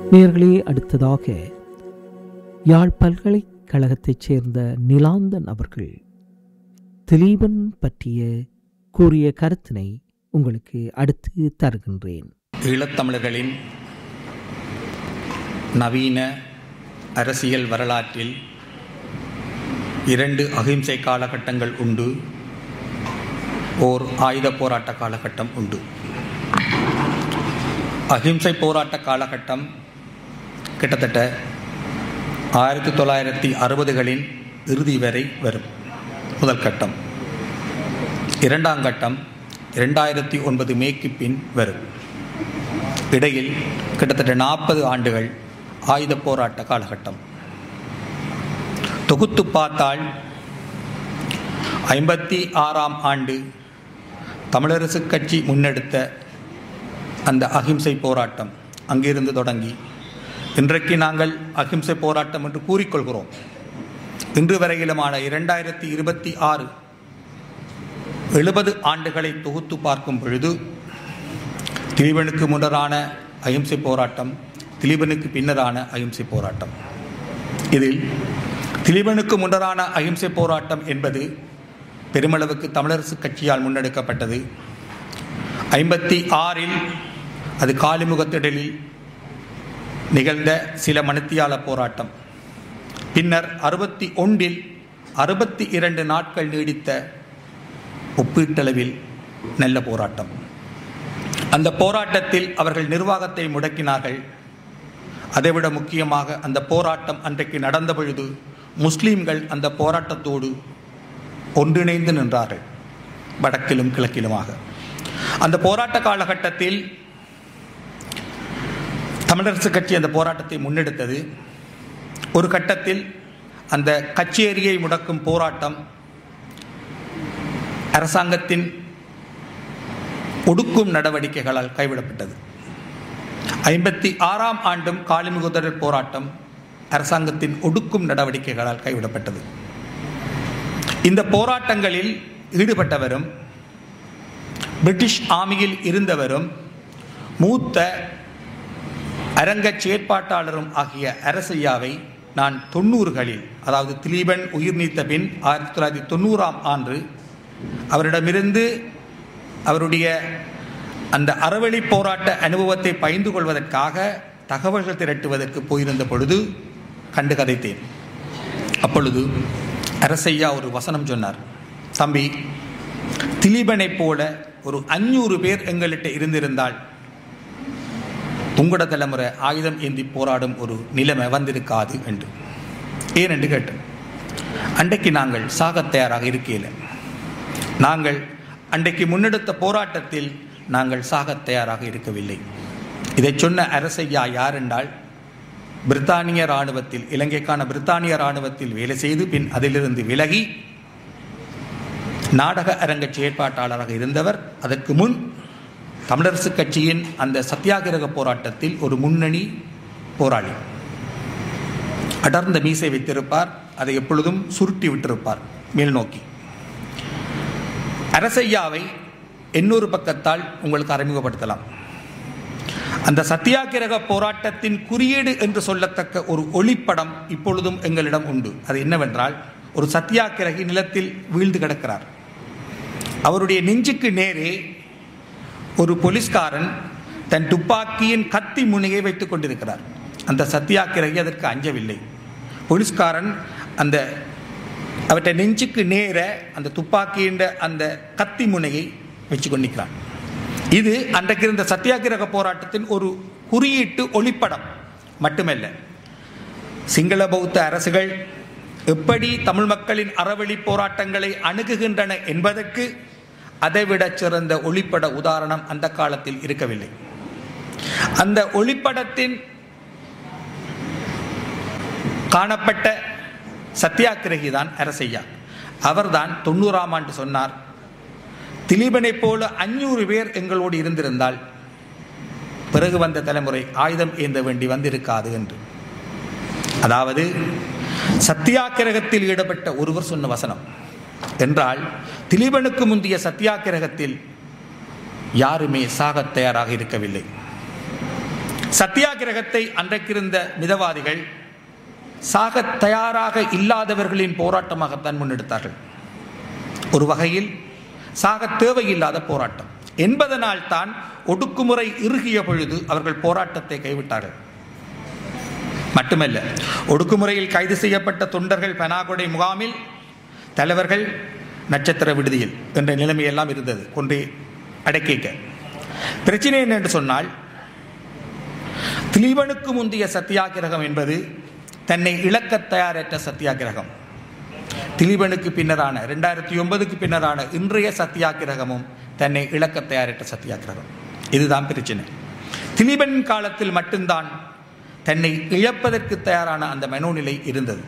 நேர்களே அடுத்ததாக யாழ் பல்கலைக்கழகத்தைச் சேர்ந்த நிலாந்தன் அவர்கள் திலீபன் பற்றிய கூறிய கருத்தினை உங்களுக்கு அடுத்து தருகின்றேன் ஈழத்தமிழர்களின் நவீன அரசியல் வரலாற்றில் இரண்டு அகிம்சை காலகட்டங்கள் உண்டு ஓர் ஆயுத போராட்ட காலகட்டம் உண்டு அகிம்சை போராட்ட காலகட்டம் கிட்டத்தட்ட ஆயிரத்தி தொள்ளாயிரத்தி அறுபதுகளின் இறுதி வரை வரும் முதல் கட்டம் இரண்டாம் கட்டம் இரண்டாயிரத்தி ஒன்பது மேக்கு பின் வரும் இடையில் கிட்டத்தட்ட நாற்பது ஆண்டுகள் ஆயுத போராட்ட காலகட்டம் தொகுத்து பார்த்தால் ஐம்பத்தி ஆறாம் ஆண்டு தமிழரசு கட்சி முன்னெடுத்த அந்த அகிம்சை போராட்டம் அங்கிருந்து தொடங்கி இன்றைக்கு நாங்கள் அகிம்சை போராட்டம் என்று கூறிக்கொள்கிறோம் இன்று வரையிலுமான இரண்டாயிரத்தி இருபத்தி ஆறு எழுபது ஆண்டுகளை தொகுத்து பார்க்கும் பொழுது திலீபனுக்கு முன்னரான அகிம்சை போராட்டம் திலீபனுக்கு பின்னரான அகிம்சை போராட்டம் இதில் திலீபனுக்கு முன்னரான அகிம்சை போராட்டம் என்பது பெருமளவுக்கு தமிழரசு கட்சியால் முன்னெடுக்கப்பட்டது ஐம்பத்தி ஆறில் அது காலிமுகத்திடலில் நிகழ்ந்த சில மணித்தியால போராட்டம் பின்னர் அறுபத்தி ஒன்றில் அறுபத்தி இரண்டு நாட்கள் நீடித்த ஒப்பீட்டளவில் நல்ல போராட்டம் அந்த போராட்டத்தில் அவர்கள் நிர்வாகத்தை முடக்கினார்கள் அதைவிட முக்கியமாக அந்த போராட்டம் அன்றைக்கு நடந்த பொழுது முஸ்லீம்கள் அந்த போராட்டத்தோடு ஒன்றிணைந்து நின்றார்கள் வடக்கிலும் கிழக்கிலுமாக அந்த போராட்ட காலகட்டத்தில் தமிழரசு கட்சி அந்த போராட்டத்தை முன்னெடுத்தது ஒரு கட்டத்தில் அந்த கச்சேரியை முடக்கும் போராட்டம் அரசாங்கத்தின் ஒடுக்கும் நடவடிக்கைகளால் கைவிடப்பட்டது ஐம்பத்தி ஆறாம் ஆண்டும் காலிமுகுதரர் போராட்டம் அரசாங்கத்தின் ஒடுக்கும் நடவடிக்கைகளால் கைவிடப்பட்டது இந்த போராட்டங்களில் ஈடுபட்டவரும் பிரிட்டிஷ் ஆர்மியில் இருந்தவரும் மூத்த அரங்க செயற்பாட்டாளரும் ஆகிய அரசையாவை நான் தொண்ணூறுகளில் அதாவது திலீபன் உயிர் நீத்த பின் ஆயிரத்தி தொள்ளாயிரத்தி தொண்ணூறாம் ஆண்டு அவரிடமிருந்து அவருடைய அந்த அறவழி போராட்ட அனுபவத்தை பகிர்ந்து கொள்வதற்காக தகவல்கள் திரட்டுவதற்கு போயிருந்த பொழுது கண்டு கதைத்தேன் அப்பொழுது அரசையா ஒரு வசனம் சொன்னார் தம்பி திலீபனைப் போல ஒரு அஞ்சூறு பேர் எங்கள்கிட்ட இருந்திருந்தால் உங்களோட தலைமுறை ஆயுதம் ஏந்தி போராடும் ஒரு நிலைமை வந்திருக்காது என்று ஏன் என்று கேட்டேன் அன்றைக்கு நாங்கள் சாகத் தயாராக இருக்கையில் நாங்கள் அன்றைக்கு முன்னெடுத்த போராட்டத்தில் நாங்கள் சாகத் தயாராக இருக்கவில்லை இதை சொன்ன அரசையா யார் என்றால் பிரித்தானிய இராணுவத்தில் இலங்கைக்கான பிரித்தானிய இராணுவத்தில் வேலை செய்து பின் அதிலிருந்து விலகி நாடக அரங்க செயற்பாட்டாளராக இருந்தவர் அதற்கு முன் தமிழரசு கட்சியின் அந்த சத்தியாகிரக போராட்டத்தில் ஒரு முன்னணி போராளி அடர்ந்த மீசை வைத்திருப்பார் அதை எப்பொழுதும் சுருட்டி விட்டிருப்பார் மேல் நோக்கி அரசையாவை இன்னொரு பக்கத்தால் உங்களுக்கு அறிமுகப்படுத்தலாம் அந்த சத்தியாகிரக போராட்டத்தின் குறியீடு என்று சொல்லத்தக்க ஒரு ஒளிப்படம் இப்பொழுதும் எங்களிடம் உண்டு அது என்னவென்றால் ஒரு சத்தியாகிரகி நிலத்தில் வீழ்ந்து கிடக்கிறார் அவருடைய நெஞ்சுக்கு நேரே ஒரு போலீஸ்காரன் தன் துப்பாக்கியின் கத்தி முனையை வைத்துக் கொண்டிருக்கிறார் அந்த சத்தியாகிரகி அதற்கு அஞ்சவில்லை போலீஸ்காரன் அந்த அவற்றை நெஞ்சுக்கு நேர அந்த துப்பாக்கியின் அந்த கத்தி முனையை வச்சு கொண்டிருக்கிறான் இது அன்றைக்கு இருந்த சத்தியாகிரக போராட்டத்தின் ஒரு குறியீட்டு ஒளிப்படம் மட்டுமல்ல சிங்கள பௌத்த அரசுகள் எப்படி தமிழ் மக்களின் அறவழி போராட்டங்களை அணுகுகின்றன என்பதற்கு அதைவிட சிறந்த ஒளிப்பட உதாரணம் அந்த காலத்தில் இருக்கவில்லை அந்த ஒளிப்படத்தின் காணப்பட்ட சத்தியாகிரகி தான் அரசையா அவர்தான் தொண்ணூறாம் ஆண்டு சொன்னார் திலீபனைப் போல அஞ்சூறு பேர் எங்களோடு இருந்திருந்தால் பிறகு வந்த தலைமுறை ஆயுதம் ஏந்த வேண்டி வந்திருக்காது என்று அதாவது சத்தியாகிரகத்தில் ஈடுபட்ட ஒருவர் சொன்ன வசனம் என்றால் திலீபனுக்கு முந்தைய சத்தியாகிரகத்தில் யாருமே சாகத் தயாராக இருக்கவில்லை சத்தியாகிரகத்தை அன்றைக்கிருந்த மிதவாதிகள் சாக தயாராக இல்லாதவர்களின் போராட்டமாகத்தான் முன்னெடுத்தார்கள் ஒரு வகையில் சாக தேவையில்லாத போராட்டம் என்பதனால் தான் ஒடுக்குமுறை இறுகிய பொழுது அவர்கள் போராட்டத்தை கைவிட்டார்கள் மட்டுமல்ல ஒடுக்குமுறையில் கைது செய்யப்பட்ட தொண்டர்கள் பெனாகொடை முகாமில் தலைவர்கள் நட்சத்திர விடுதியில் என்ற நிலைமையெல்லாம் இருந்தது கொண்டே அடக்கிக்க பிரச்சனை என்ன என்று சொன்னால் திலீபனுக்கு முந்தைய சத்தியாகிரகம் என்பது தன்னை இழக்க தயாரற்ற சத்தியாகிரகம் திலீபனுக்கு பின்னரான ரெண்டாயிரத்தி ஒன்பதுக்கு பின்னரான இன்றைய சத்தியாகிரகமும் தன்னை இழக்க தயாரற்ற சத்தியாகிரகம் இதுதான் பிரச்சனை திலீபனின் காலத்தில் மட்டும்தான் தன்னை இழப்பதற்கு தயாரான அந்த மனோநிலை இருந்தது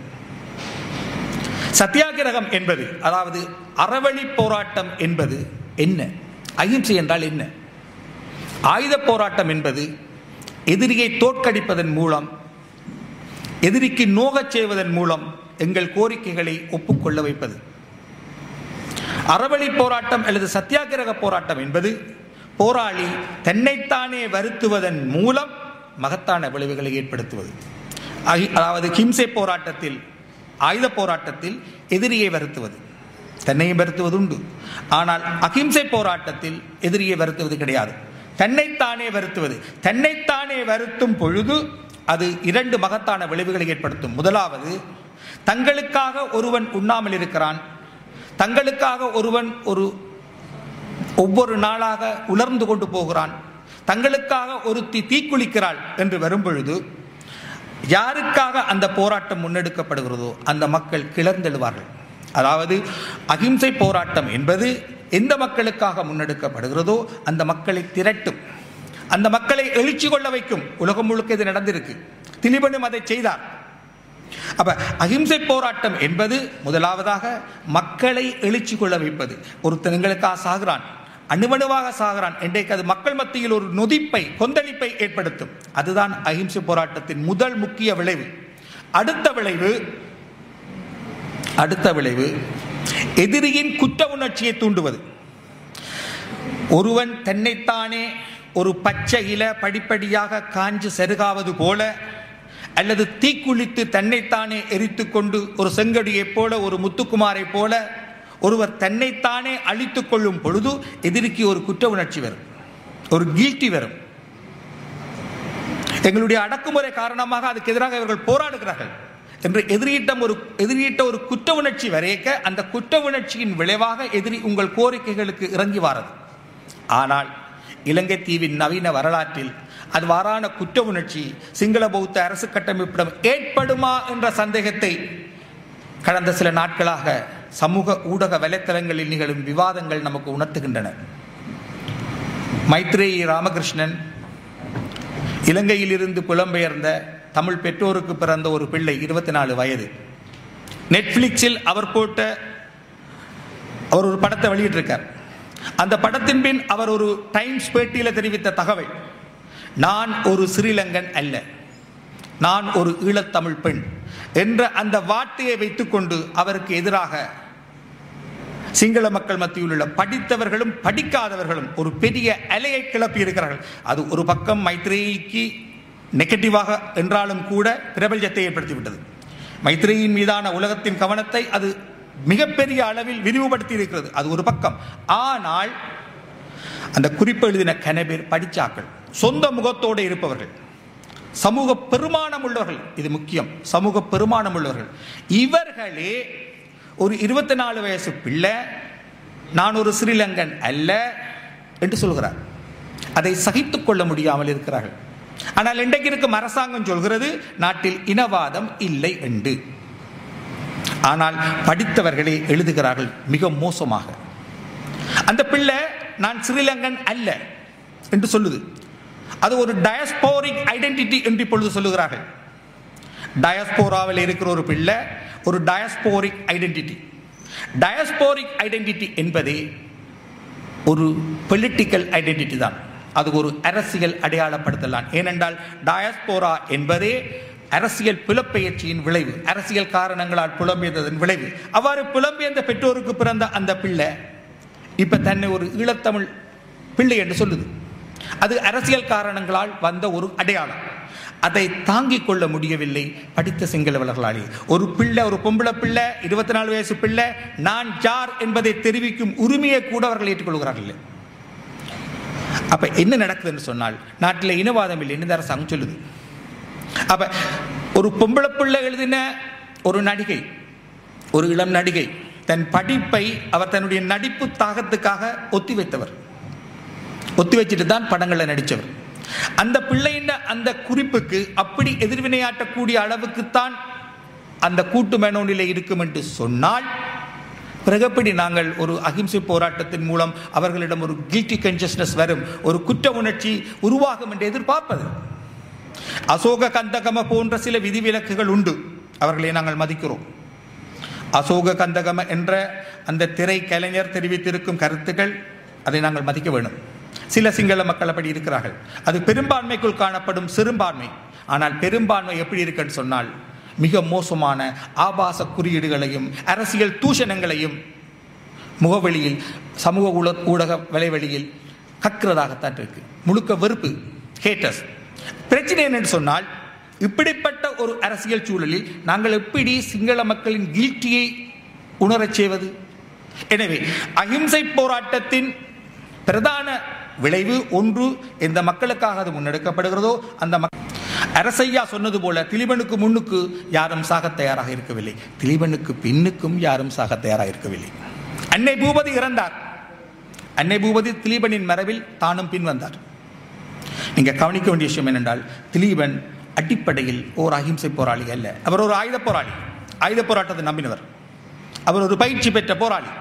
சத்தியாகிரகம் என்பது அதாவது அறவழி போராட்டம் என்பது என்ன அகிம்சை என்றால் என்ன ஆயுத போராட்டம் என்பது எதிரியை தோற்கடிப்பதன் மூலம் எதிரிக்கு நோகச் செய்வதன் மூலம் எங்கள் கோரிக்கைகளை ஒப்புக்கொள்ள வைப்பது அறவழி போராட்டம் அல்லது சத்தியாகிரக போராட்டம் என்பது போராளி தன்னைத்தானே வருத்துவதன் மூலம் மகத்தான விளைவுகளை ஏற்படுத்துவது அகி- அதாவது ஹிம்சை போராட்டத்தில் ஆயுத போராட்டத்தில் எதிரியை வருத்துவது தன்னையும் வருத்துவது உண்டு ஆனால் அகிம்சை போராட்டத்தில் எதிரியை வருத்துவது கிடையாது தன்னைத்தானே வருத்துவது தன்னைத்தானே வருத்தும் பொழுது அது இரண்டு மகத்தான விளைவுகளை ஏற்படுத்தும் முதலாவது தங்களுக்காக ஒருவன் உண்ணாமல் இருக்கிறான் தங்களுக்காக ஒருவன் ஒரு ஒவ்வொரு நாளாக உலர்ந்து கொண்டு போகிறான் தங்களுக்காக ஒருத்தி தீக்குளிக்கிறாள் என்று வரும்பொழுது யாருக்காக அந்த போராட்டம் முன்னெடுக்கப்படுகிறதோ அந்த மக்கள் கிளர்ந்தெழுவார்கள் அதாவது அகிம்சை போராட்டம் என்பது எந்த மக்களுக்காக முன்னெடுக்கப்படுகிறதோ அந்த மக்களை திரட்டும் அந்த மக்களை எழுச்சி கொள்ள வைக்கும் உலகம் முழுக்க இது நடந்திருக்கு திலீபனும் அதை செய்தார் அப்ப அகிம்சை போராட்டம் என்பது முதலாவதாக மக்களை எழுச்சி கொள்ள வைப்பது ஒருத்தன் எங்களுக்காக சாகிறான் அணுவணுவாக சாகிறான் இன்றைக்கு அது மக்கள் மத்தியில் ஒரு நொதிப்பை கொந்தளிப்பை ஏற்படுத்தும் அதுதான் அகிம்சை போராட்டத்தின் முதல் முக்கிய விளைவு அடுத்த விளைவு அடுத்த விளைவு எதிரியின் குற்ற உணர்ச்சியை தூண்டுவது ஒருவன் தன்னைத்தானே ஒரு பச்சை இல படிப்படியாக காஞ்சு செருகாவது போல அல்லது தீக்குளித்து தன்னைத்தானே எரித்து கொண்டு ஒரு செங்கடியைப் போல ஒரு முத்துக்குமாரைப் போல ஒருவர் தன்னைத்தானே அழித்துக் கொள்ளும் பொழுது எதிரிக்கு ஒரு குற்ற உணர்ச்சி வரும் ஒரு கீழ்த்தி வரும் எங்களுடைய அடக்குமுறை காரணமாக அதுக்கு எதிராக இவர்கள் போராடுகிறார்கள் என்று எதிரியிட்டம் ஒரு எதிரியிட்ட ஒரு குற்ற உணர்ச்சி வரையக்க அந்த குற்ற உணர்ச்சியின் விளைவாக எதிரி உங்கள் கோரிக்கைகளுக்கு இறங்கி வாரது ஆனால் இலங்கை தீவின் நவீன வரலாற்றில் அது வாரான குற்ற உணர்ச்சி சிங்கள பௌத்த அரசு கட்டமைப்பிடம் ஏற்படுமா என்ற சந்தேகத்தை கடந்த சில நாட்களாக சமூக ஊடக வலைத்தளங்களில் நிகழும் விவாதங்கள் நமக்கு உணர்த்துகின்றன மைத்ரேயி ராமகிருஷ்ணன் இலங்கையில் இருந்து புலம்பெயர்ந்த தமிழ் பெற்றோருக்கு பிறந்த ஒரு பிள்ளை இருபத்தி நாலு வயது நெட்ஃப்ளிக்ஸில் அவர் போட்ட அவர் ஒரு படத்தை வெளியிட்டிருக்கார் அந்த படத்தின் பின் அவர் ஒரு டைம்ஸ் பேட்டியில் தெரிவித்த தகவல் நான் ஒரு ஸ்ரீலங்கன் அல்ல நான் ஒரு ஈழத்தமிழ் பெண் என்ற அந்த வார்த்தையை வைத்துக்கொண்டு அவருக்கு எதிராக சிங்கள மக்கள் மத்தியில் உள்ள படித்தவர்களும் படிக்காதவர்களும் ஒரு பெரிய அலையை கிளப்பி இருக்கிறார்கள் அது ஒரு பக்கம் மைத்ரேயிக்கு நெகட்டிவாக என்றாலும் கூட பிரபல்யத்தை ஏற்படுத்திவிட்டது மைத்ரேயின் மீதான உலகத்தின் கவனத்தை அது மிகப்பெரிய அளவில் விரிவுபடுத்தி இருக்கிறது அது ஒரு பக்கம் ஆனால் அந்த குறிப்பு எழுதின கனபேர் படிச்சாக்கள் சொந்த முகத்தோடு இருப்பவர்கள் சமூக பெருமானம் உள்ளவர்கள் இது முக்கியம் சமூக பெருமானம் உள்ளவர்கள் இவர்களே ஒரு இருபத்தி நாலு வயசு பிள்ளை நான் ஒரு ஸ்ரீலங்கன் அல்ல என்று சொல்கிறார் அதை சகித்துக் கொள்ள முடியாமல் இருக்கிறார்கள் ஆனால் இன்றைக்கு இருக்கும் அரசாங்கம் சொல்கிறது நாட்டில் இனவாதம் இல்லை என்று ஆனால் படித்தவர்களே எழுதுகிறார்கள் மிக மோசமாக அந்த பிள்ளை நான் ஸ்ரீலங்கன் அல்ல என்று சொல்லுது அது ஒரு டயஸ்போரிக் ஐடென்டிட்டி என்று இப்பொழுது சொல்லுகிறார்கள் டயஸ்போராவில் இருக்கிற ஒரு பிள்ளை ஒரு டயஸ்போரிக் ஐடென்டிட்டி டயஸ்போரிக் ஐடென்டிட்டி என்பதே ஒரு பொலிட்டிக்கல் ஐடென்டிட்டி தான் அது ஒரு அரசியல் அடையாளப்படுத்தல் தான் ஏனென்றால் டயஸ்போரா என்பதே அரசியல் புலப்பெயர்ச்சியின் விளைவு அரசியல் காரணங்களால் புலம்பெயர்ந்ததன் விளைவு அவ்வாறு புலம்பெயர்ந்த பெற்றோருக்கு பிறந்த அந்த பிள்ளை இப்ப தன்னை ஒரு ஈழத்தமிழ் பிள்ளை என்று சொல்லுது அது அரசியல் காரணங்களால் வந்த ஒரு அடையாளம் அதை தாங்கிக் கொள்ள முடியவில்லை படித்த சிங்களவர்களாலே ஒரு பிள்ளை ஒரு பொம்பளை பிள்ளை இருபத்தி நாலு வயசு பிள்ளை நான் ஜார் என்பதை தெரிவிக்கும் உரிமையை கூட அவர்கள் ஏற்றுக்கொள்கிறார்கள் அப்ப என்ன நடக்குதுன்னு சொன்னால் நாட்டில் இனவாதம் இல்லைன்னு இந்த அரசாங்கம் சொல்லுது அப்ப ஒரு பொம்பளை பிள்ளை எழுதின ஒரு நடிகை ஒரு இளம் நடிகை தன் படிப்பை அவர் தன்னுடைய நடிப்பு தாகத்துக்காக ஒத்தி வைத்தவர் ஒத்தி வச்சுட்டு தான் படங்களை நடித்தவர் அந்த பிள்ளையின் அந்த குறிப்புக்கு அப்படி எதிர்வினையாற்றக்கூடிய அளவுக்குத்தான் அந்த கூட்டு மேனோனிலை இருக்கும் என்று சொன்னால் பிறகுப்படி நாங்கள் ஒரு அகிம்சை போராட்டத்தின் மூலம் அவர்களிடம் ஒரு கில்ட்டி கன்சியஸ்னஸ் வரும் ஒரு குற்ற உணர்ச்சி உருவாகும் என்று எதிர்பார்ப்பது அசோக கந்தகம போன்ற சில விதிவிலக்குகள் உண்டு அவர்களை நாங்கள் மதிக்கிறோம் அசோக கந்தகம என்ற அந்த திரை கலைஞர் தெரிவித்திருக்கும் கருத்துக்கள் அதை நாங்கள் மதிக்க வேண்டும் சில சிங்கள மக்கள் அப்படி இருக்கிறார்கள் அது பெரும்பான்மைக்குள் காணப்படும் சிறுபான்மை ஆனால் பெரும்பான்மை எப்படி இருக்குன்னு சொன்னால் மிக மோசமான ஆபாச குறியீடுகளையும் அரசியல் தூஷணங்களையும் முகவெளியில் சமூக ஊட ஊடக வலைவெளியில் கக்கிறதாகத்தான் இருக்கு முழுக்க வெறுப்பு ஹேட்டர்ஸ் பிரச்சனை என்னன்னு சொன்னால் இப்படிப்பட்ட ஒரு அரசியல் சூழலில் நாங்கள் எப்படி சிங்கள மக்களின் கீழ்ச்சியை உணரச் செய்வது எனவே அகிம்சை போராட்டத்தின் பிரதான விளைவு ஒன்று எந்த மக்களுக்காக அது முன்னெடுக்கப்படுகிறதோ அந்த மக் அரசையா சொன்னது போல திலீபனுக்கு முன்னுக்கு யாரும் சாக தயாராக இருக்கவில்லை திலீபனுக்கு பின்னுக்கும் யாரும் சாக தயாராக இருக்கவில்லை அன்னை பூபதி இறந்தார் அன்னை பூபதி திலீபனின் மரபில் தானும் பின் வந்தார் நீங்க கவனிக்க வேண்டிய விஷயம் என்னென்றால் திலீபன் அடிப்படையில் ஓர் அகிம்சை போராளி அல்ல அவர் ஒரு ஆயுத போராளி ஆயுத போராட்டத்தை நம்பினவர் அவர் ஒரு பயிற்சி பெற்ற போராளி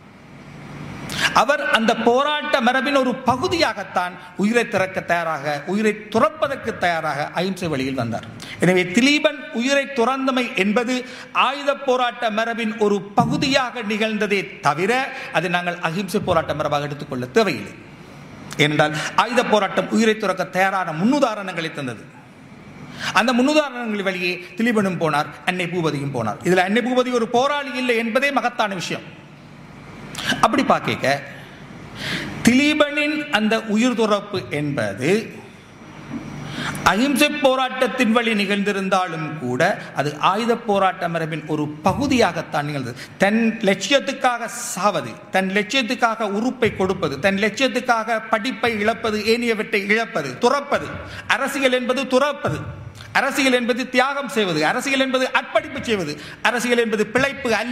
அவர் அந்த போராட்ட மரபின் ஒரு பகுதியாகத்தான் உயிரை திறக்க தயாராக உயிரை துறப்பதற்கு தயாராக அகிம்சை வழியில் வந்தார் எனவே திலீபன் உயிரை துறந்தமை என்பது ஆயுத போராட்ட மரபின் ஒரு பகுதியாக நிகழ்ந்ததே தவிர அதை நாங்கள் அகிம்சை போராட்ட மரபாக எடுத்துக்கொள்ள தேவையில்லை ஏனென்றால் ஆயுத போராட்டம் உயிரை துறக்க தயாரான முன்னுதாரணங்களை தந்தது அந்த முன்னுதாரணங்கள் வழியே திலீபனும் போனார் அன்னை பூபதியும் போனார் இதுல அன்னை பூபதி ஒரு போராளி இல்லை என்பதே மகத்தான விஷயம் அப்படி பார்க்க திலீபனின் அந்த உயிர் துறப்பு என்பது அகிம்சை போராட்டத்தின் வழி நிகழ்ந்திருந்தாலும் கூட அது ஆயுத போராட்ட மரபின் ஒரு பகுதியாகத்தான் நிகழ்ந்தது தன் லட்சியத்துக்காக சாவது தன் லட்சியத்துக்காக உறுப்பை கொடுப்பது தன் லட்சியத்துக்காக படிப்பை இழப்பது ஏனியவற்றை இழப்பது துறப்பது அரசியல் என்பது துறப்பது அரசியல் என்பது தியாகம் செய்வது அரசியல் என்பது அர்ப்பணிப்பு செய்வது அரசியல் என்பது பிழைப்பு அல்ல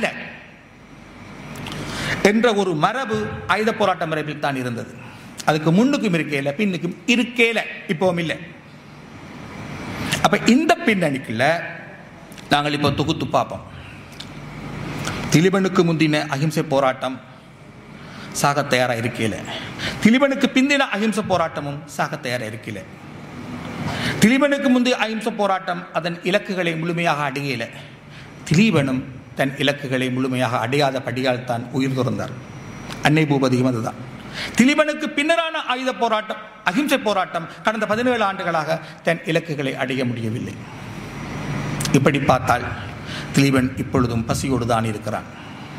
என்ற ஒரு மரபு ஆயுத போராட்ட மரபில் தான் இருந்தது அதுக்கு முன்னுக்கும் இருக்கேல பின்னுக்கும் இருக்கேல இப்பவும் இல்லை அப்ப இந்த பின்னணிக்குள்ள நாங்கள் இப்போ தொகுத்து பார்ப்போம் திலிபனுக்கு முந்தின அகிம்சை போராட்டம் சாக தயாரா இருக்கல திலிபனுக்கு பிந்தின அகிம்சை போராட்டமும் சாக தயாரா இருக்கல திலீபனுக்கு முந்தைய அகிம்சை போராட்டம் அதன் இலக்குகளை முழுமையாக அடையல திலீபனும் தன் இலக்குகளை முழுமையாக அடையாத படியால் தான் உயிர் துறந்தார் அன்னை பூபதியும் அதுதான் திலீபனுக்கு பின்னரான ஆயுத போராட்டம் அகிம்சை போராட்டம் கடந்த பதினேழு ஆண்டுகளாக தன் இலக்குகளை அடைய முடியவில்லை இப்படி பார்த்தால் திலீபன் இப்பொழுதும் பசியோடு தான் இருக்கிறான்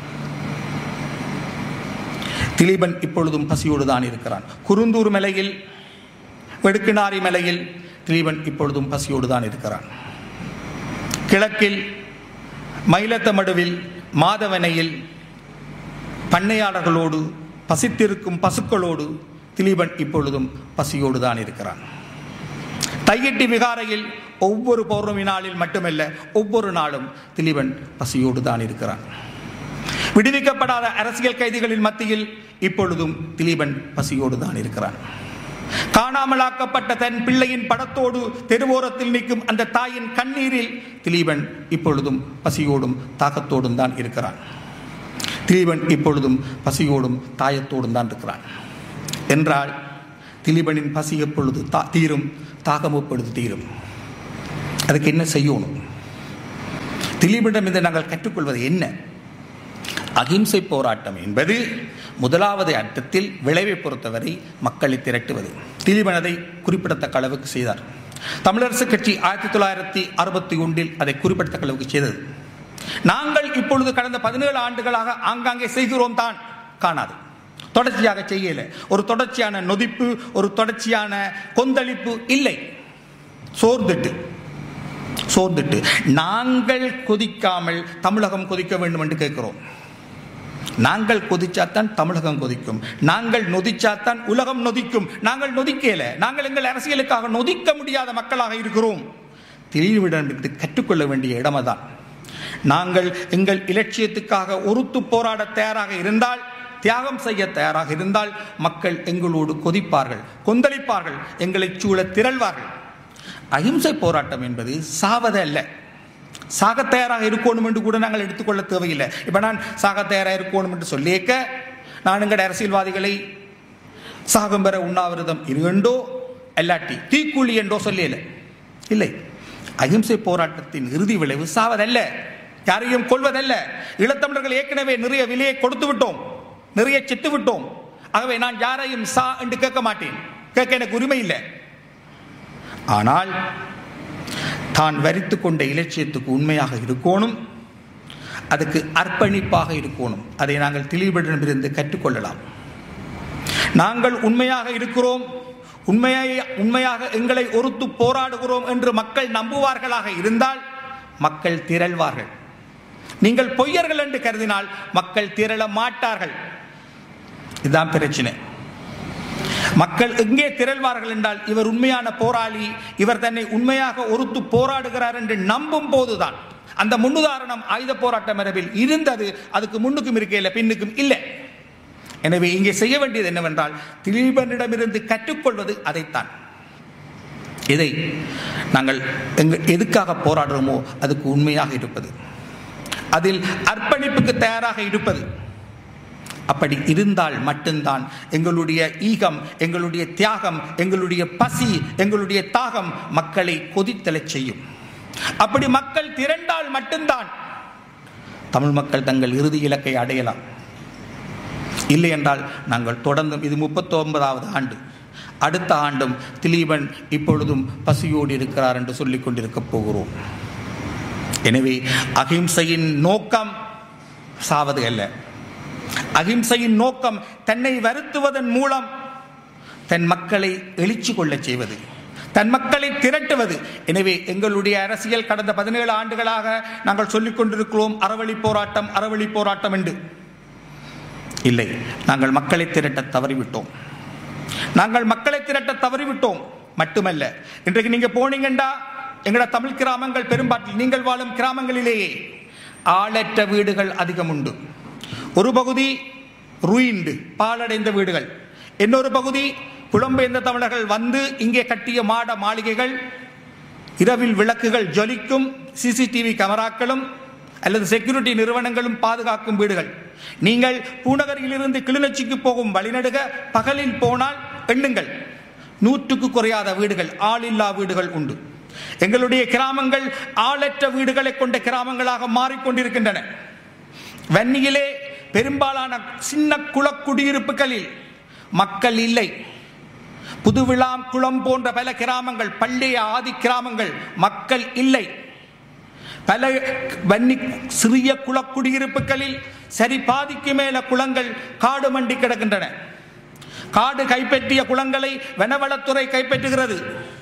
திலீபன் இப்பொழுதும் பசியோடு தான் இருக்கிறான் குருந்தூர் மலையில் வெடுக்கினாரி மலையில் திலீபன் இப்பொழுதும் பசியோடு தான் இருக்கிறான் கிழக்கில் மயிலத்தமடுவில் மாதவனையில் பண்ணையாளர்களோடு பசித்திருக்கும் பசுக்களோடு திலீபன் இப்பொழுதும் பசியோடு தான் இருக்கிறான் தையிட்டி விகாரையில் ஒவ்வொரு பௌர்ணமி நாளில் மட்டுமல்ல ஒவ்வொரு நாளும் திலீபன் பசியோடு தான் இருக்கிறான் விடுவிக்கப்படாத அரசியல் கைதிகளின் மத்தியில் இப்பொழுதும் திலீபன் பசியோடு தான் இருக்கிறான் காணாமலாக்கப்பட்ட தன் பிள்ளையின் படத்தோடு தெருவோரத்தில் நிற்கும் அந்த தாயின் கண்ணீரில் திலீபன் இப்பொழுதும் பசியோடும் தாகத்தோடும் தான் இருக்கிறான் திலீபன் இப்பொழுதும் பசியோடும் தாயத்தோடும் தான் இருக்கிறான் என்றால் திலீபனின் பசி எப்பொழுது தா தீரும் தாகம் எப்பொழுது தீரும் அதுக்கு என்ன செய்யணும் திலீபனிடம் இருந்து நாங்கள் கற்றுக்கொள்வது என்ன அகிம்சை போராட்டம் என்பது முதலாவது அர்த்தத்தில் விளைவை பொறுத்தவரை மக்களை திரட்டுவது திலீபன் அதை குறிப்பிடத்தக்க அளவுக்கு செய்தார் தமிழரசு கட்சி ஆயிரத்தி தொள்ளாயிரத்தி அறுபத்தி ஒன்றில் அதை குறிப்பிடத்தக்க அளவுக்கு செய்தது நாங்கள் இப்பொழுது கடந்த பதினேழு ஆண்டுகளாக ஆங்காங்கே செய்கிறோம் தான் காணாது தொடர்ச்சியாக செய்யல ஒரு தொடர்ச்சியான நொதிப்பு ஒரு தொடர்ச்சியான கொந்தளிப்பு இல்லை சோர்ந்துட்டு சோர்ந்துட்டு நாங்கள் கொதிக்காமல் தமிழகம் கொதிக்க வேண்டும் என்று கேட்கிறோம் நாங்கள் கொதிச்சாத்தான் தமிழகம் கொதிக்கும் நாங்கள் நொதிச்சாத்தான் உலகம் நொதிக்கும் நாங்கள் நொதிக்கல நாங்கள் எங்கள் அரசியலுக்காக நொதிக்க முடியாத மக்களாக இருக்கிறோம் தெளிவிடம் கற்றுக்கொள்ள வேண்டிய இடமதான் நாங்கள் எங்கள் இலட்சியத்துக்காக ஒருத்து போராட தயாராக இருந்தால் தியாகம் செய்ய தயாராக இருந்தால் மக்கள் எங்களோடு கொதிப்பார்கள் கொந்தளிப்பார்கள் எங்களை சூழ திரள்வார்கள் அகிம்சை போராட்டம் என்பது சாவத அல்ல சாக தயாராக இருக்கணும் என்று கூட நாங்கள் எடுத்துக்கொள்ள தேவையில்லை இப்போ நான் சாக தயாராக இருக்கணும் என்று சொல்லியிருக்க நான் எங்கள் அரசியல்வாதிகளை சாகம் பெற உண்ணாவிரதம் இருண்டோ அல்லாட்டி தீக்கூலி என்றோ சொல்லியல இல்லை அகிம்சை போராட்டத்தின் இறுதி விளைவு சாவதல்ல யாரையும் கொள்வதல்ல ஈழத்தமிழர்கள் ஏற்கனவே நிறைய விலையை கொடுத்து விட்டோம் நிறைய செத்து விட்டோம் ஆகவே நான் யாரையும் சா என்று கேட்க மாட்டேன் கேட்க எனக்கு உரிமை இல்லை ஆனால் தான் வரித்து கொண்ட இலட்சியத்துக்கு உண்மையாக இருக்கணும் அதுக்கு அர்ப்பணிப்பாக இருக்கணும் அதை நாங்கள் திலீபனிடமிருந்து கற்றுக்கொள்ளலாம் நாங்கள் உண்மையாக இருக்கிறோம் உண்மையாக உண்மையாக எங்களை ஒருத்து போராடுகிறோம் என்று மக்கள் நம்புவார்களாக இருந்தால் மக்கள் திரள்வார்கள் நீங்கள் பொய்யர்கள் என்று கருதினால் மக்கள் திரள மாட்டார்கள் இதுதான் பிரச்சனை மக்கள் எங்கே திரள்வார்கள் என்றால் இவர் உண்மையான போராளி இவர் தன்னை உண்மையாக ஒருத்து போராடுகிறார் என்று நம்பும் போதுதான் அந்த முன்னுதாரணம் ஆயுத போராட்ட மரபில் இருந்தது அதுக்கு முன்னுக்கும் இருக்கையில் பின்னுக்கும் இல்லை எனவே இங்கே செய்ய வேண்டியது என்னவென்றால் திலீபனிடமிருந்து கற்றுக்கொள்வது அதைத்தான் இதை நாங்கள் எங்கள் எதுக்காக போராடுறோமோ அதுக்கு உண்மையாக இருப்பது அதில் அர்ப்பணிப்புக்கு தயாராக இருப்பது அப்படி இருந்தால் மட்டும்தான் எங்களுடைய ஈகம் எங்களுடைய தியாகம் எங்களுடைய பசி எங்களுடைய தாகம் மக்களை கொதித்தலச் செய்யும் அப்படி மக்கள் திரண்டால் மட்டும்தான் தமிழ் மக்கள் தங்கள் இறுதி இலக்கை அடையலாம் இல்லை என்றால் நாங்கள் தொடர்ந்தும் இது முப்பத்தி ஒன்பதாவது ஆண்டு அடுத்த ஆண்டும் திலீபன் இப்பொழுதும் பசியோடு இருக்கிறார் என்று சொல்லிக் கொண்டிருக்கப் போகிறோம் எனவே அகிம்சையின் நோக்கம் சாவது அல்ல அகிம்சையின் நோக்கம் தன்னை வருத்துவதன் மூலம் தன் மக்களை எழுச்சி கொள்ளச் செய்வது தன் மக்களை திரட்டுவது எனவே எங்களுடைய அரசியல் கடந்த பதினேழு ஆண்டுகளாக நாங்கள் சொல்லிக் கொண்டிருக்கிறோம் அறவழி போராட்டம் அறவழி போராட்டம் என்று இல்லை நாங்கள் மக்களை திரட்ட தவறிவிட்டோம் நாங்கள் மக்களை திரட்ட தவறிவிட்டோம் மட்டுமல்ல இன்றைக்கு நீங்க போனீங்கண்டா எங்கட தமிழ் கிராமங்கள் பெரும்பாட்டில் நீங்கள் வாழும் கிராமங்களிலேயே ஆளற்ற வீடுகள் அதிகம் உண்டு ஒரு பகுதி ruined பாழடைந்த வீடுகள் இன்னொரு பகுதி புலம்பெயர்ந்த தமிழர்கள் வந்து இங்கே கட்டிய மாட மாளிகைகள் இரவில் விளக்குகள் ஜொலிக்கும் சிசிடிவி கேமராக்களும் அல்லது செக்யூரிட்டி நிறுவனங்களும் பாதுகாக்கும் வீடுகள் நீங்கள் பூநகரிலிருந்து கிளிநொச்சிக்கு போகும் வழிநடுக பகலில் போனால் எண்ணுங்கள் நூற்றுக்கு குறையாத வீடுகள் ஆளில்லா வீடுகள் உண்டு எங்களுடைய கிராமங்கள் ஆளற்ற வீடுகளை கொண்ட கிராமங்களாக மாறிக்கொண்டிருக்கின்றன வன்னியிலே பெரும்பாலான சின்ன குளக்குடியிருப்புகளில் மக்கள் இல்லை புதுவிழாம் குளம் போன்ற பல கிராமங்கள் பள்ளிய ஆதி கிராமங்கள் மக்கள் இல்லை பல வன்னி சிறிய குளக்குடியிருப்புகளில் சரி பாதிக்கு மேல குளங்கள் காடு மண்டி கிடக்கின்றன காடு கைப்பற்றிய குளங்களை வனவளத்துறை கைப்பற்றுகிறது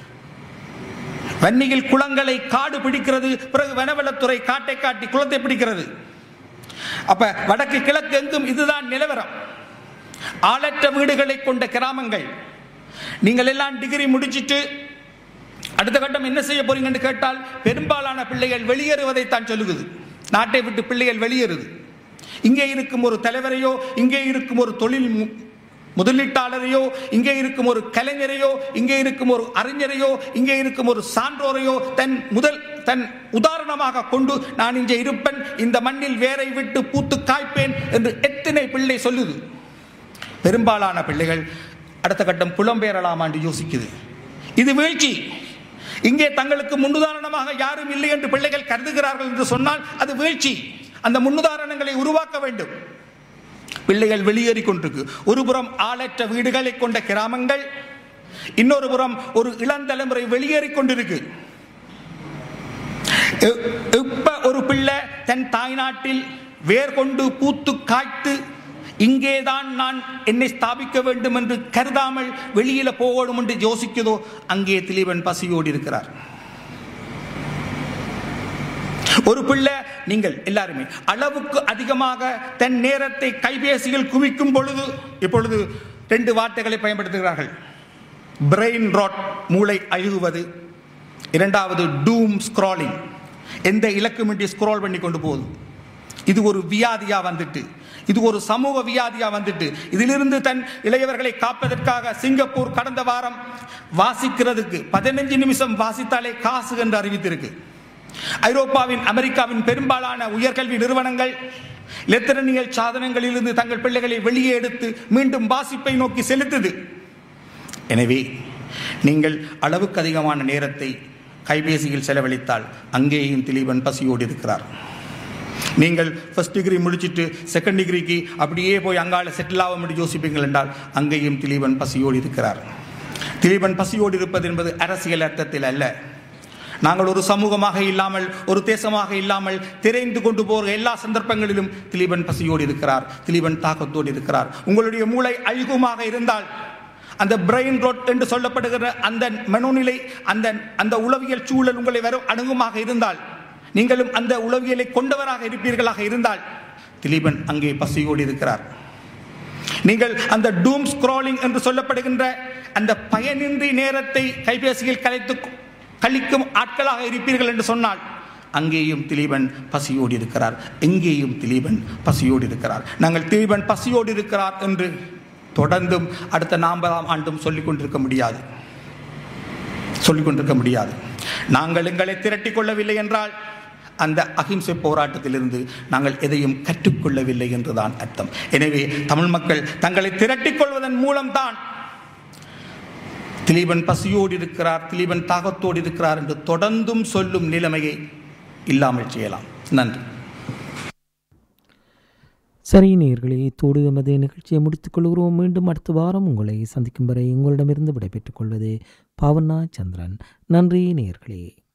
வன்னியில் குளங்களை காடு பிடிக்கிறது பிறகு வனவளத்துறை காட்டை காட்டி குளத்தை பிடிக்கிறது அப்ப வடக்கு கிழக்கு எங்கும் இதுதான் நிலவரம் ஆளற்ற வீடுகளை கொண்ட கிராமங்கள் நீங்கள் எல்லாம் டிகிரி முடிச்சிட்டு அடுத்த கட்டம் என்ன செய்ய போறீங்கன்னு கேட்டால் பெரும்பாலான பிள்ளைகள் வெளியேறுவதைத்தான் சொல்லுகுது நாட்டை விட்டு பிள்ளைகள் வெளியேறுது இங்கே இருக்கும் ஒரு தலைவரையோ இங்கே இருக்கும் ஒரு தொழில் மு- முதலீட்டாளரையோ இங்கே இருக்கும் ஒரு கலைஞரையோ இங்கே இருக்கும் ஒரு அறிஞரையோ இங்கே இருக்கும் ஒரு சான்றோரையோ தன் முதல் தன் உதாரணமாக கொண்டு நான் இங்கே இருப்பேன் இந்த மண்ணில் வேரை விட்டு பூத்து காய்ப்பேன் என்று எத்தனை பிள்ளை சொல்லுது பெரும்பாலான பிள்ளைகள் அடுத்த கட்டம் புலம்பெயரலாம் என்று யோசிக்குது இது வீழ்ச்சி இங்கே தங்களுக்கு முன்னுதாரணமாக யாரும் இல்லை என்று பிள்ளைகள் கருதுகிறார்கள் என்று சொன்னால் அது வீழ்ச்சி அந்த முன்னுதாரணங்களை உருவாக்க வேண்டும் பிள்ளைகள் வெளியேறி கொண்டிருக்கு ஒரு புறம் ஆளற்ற வீடுகளை கொண்ட கிராமங்கள் இன்னொரு புறம் ஒரு இளந்தலைமுறை வெளியேறி கொண்டிருக்கு எ- எப்ப ஒரு பிள்ளை தன் தாய்நாட்டில் வேர் கொண்டு பூத்து காய்த்து இங்கேதான் நான் என்னை ஸ்தாபிக்க வேண்டும் என்று கருதாமல் வெளியில போகணும் என்று யோசிக்குதோ அங்கே திலீபன் பசியோடு இருக்கிறார் ஒரு பிள்ளை நீங்கள் எல்லாருமே அளவுக்கு அதிகமாக தன் நேரத்தை கைபேசியில் குவிக்கும் பொழுது இப்பொழுது ரெண்டு வார்த்தைகளை பயன்படுத்துகிறார்கள் பிரெயின் ராட் மூளை அழுகுவது இரண்டாவது டூம் ஸ்க்ராலிங் எந்த இலக்குமின்றி ஸ்க்ரோல் பண்ணி கொண்டு போகுது இது ஒரு வியாதியா வந்துட்டு இது ஒரு சமூக வியாதியா வந்துட்டு இதிலிருந்து தன் இளையவர்களை காப்பதற்காக சிங்கப்பூர் கடந்த வாரம் வாசிக்கிறதுக்கு பதினஞ்சு நிமிஷம் வாசித்தாலே காசு என்று அறிவித்திருக்கு ஐரோப்பாவின் அமெரிக்காவின் பெரும்பாலான உயர்கல்வி நிறுவனங்கள் இலத்திரனியல் சாதனங்களிலிருந்து தங்கள் பிள்ளைகளை வெளியே எடுத்து மீண்டும் வாசிப்பை நோக்கி செலுத்துது எனவே நீங்கள் அளவுக்கு அதிகமான நேரத்தை கைபேசியில் செலவழித்தால் அங்கேயும் திலீபன் பசியோடு இருக்கிறார் நீங்கள் ஃபர்ஸ்ட் டிகிரி முடிச்சிட்டு செகண்ட் டிகிரிக்கு அப்படியே போய் அங்கால செட்டில் ஆக முடியும் யோசிப்பீங்கள் என்றால் அங்கேயும் திலீபன் பசியோடு இருக்கிறார் திலீபன் பசியோடு இருப்பது என்பது அரசியல் அர்த்தத்தில் அல்ல நாங்கள் ஒரு சமூகமாக இல்லாமல் ஒரு தேசமாக இல்லாமல் திரைந்து கொண்டு போகிற எல்லா சந்தர்ப்பங்களிலும் திலீபன் பசியோடு இருக்கிறார் திலீபன் தாக்கத்தோடு இருக்கிறார் உங்களுடைய மூளை அழுகுமாக இருந்தால் அந்த பிரெயின் ரோட் என்று சொல்லப்படுகிற அந்த மனோநிலை அந்த அந்த உளவியல் சூழல் உங்களை வரும் அணுகுமாக இருந்தால் நீங்களும் அந்த உளவியலை கொண்டவராக இருப்பீர்களாக இருந்தால் திலீபன் அங்கே பசியோடு இருக்கிறார் நீங்கள் அந்த டூம் ஸ்க்ராலிங் என்று சொல்லப்படுகின்ற அந்த பயனின்றி நேரத்தை கைபேசியில் கலைத்து கழிக்கும் ஆட்களாக இருப்பீர்கள் என்று சொன்னால் அங்கேயும் திலீபன் பசியோடு இருக்கிறார் எங்கேயும் திலீபன் பசியோடு இருக்கிறார் நாங்கள் திலீபன் பசியோடு இருக்கிறார் என்று தொடர்ந்தும் அடுத்த நாற்பதாம் ஆண்டும் சொல்லிக் கொண்டிருக்க முடியாது சொல்லிக் கொண்டிருக்க முடியாது நாங்கள் எங்களை திரட்டிக் கொள்ளவில்லை என்றால் அந்த அகிம்சை போராட்டத்திலிருந்து நாங்கள் எதையும் கற்றுக்கொள்ளவில்லை என்றுதான் அர்த்தம் எனவே தமிழ் மக்கள் தங்களை திரட்டிக் கொள்வதன் மூலம்தான் திலீபன் பசியோடு இருக்கிறார் திலீபன் தாகத்தோடு இருக்கிறார் என்று தொடர்ந்தும் சொல்லும் நிலைமையை இல்லாமல் செய்யலாம் நன்றி சரி நேயர்களே இத்தோடு எமது நிகழ்ச்சியை முடித்துக் கொள்கிறோம் மீண்டும் அடுத்த வாரம் உங்களை சந்திக்கும் வரை உங்களிடமிருந்து விடைபெற்றுக் கொள்வது பாவனா சந்திரன் நன்றி நேயர்களே